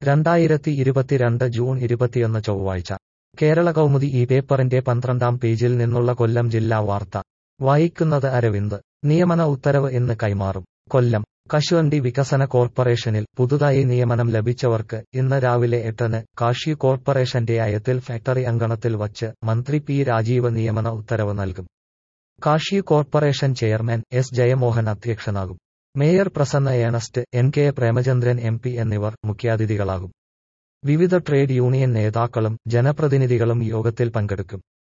രണ്ടായിരത്തി ഇരുപത്തിരണ്ട് ജൂൺ ഇരുപത്തിയൊന്ന് ചൊവ്വാഴ്ച കേരള കൗമുദി ഈ പേപ്പറിന്റെ പന്ത്രണ്ടാം പേജിൽ നിന്നുള്ള കൊല്ലം ജില്ലാ വാർത്ത വായിക്കുന്നത് അരവിന്ദ് നിയമന ഉത്തരവ് ഇന്ന് കൈമാറും കൊല്ലം കശുവണ്ടി വികസന കോർപ്പറേഷനിൽ പുതുതായി നിയമനം ലഭിച്ചവർക്ക് ഇന്ന് രാവിലെ എട്ടിന് കാഷ്യു കോർപ്പറേഷന്റെ അയത്തിൽ ഫാക്ടറി അങ്കണത്തിൽ വച്ച് മന്ത്രി പി രാജീവ് നിയമന ഉത്തരവ് നൽകും cashew corporation chairman S Jayamohan അധ്യക്ഷനാകും mayor Prasanna Ernest N K Premachandran M P എന്നിവർ മുഖ്യാതിഥികളാകും വിവിധ ട്രേഡ് യൂണിയൻ നേതാക്കളും ജനപ്രതിനിധികളും യോഗത്തിൽ പങ്കെടുക്കും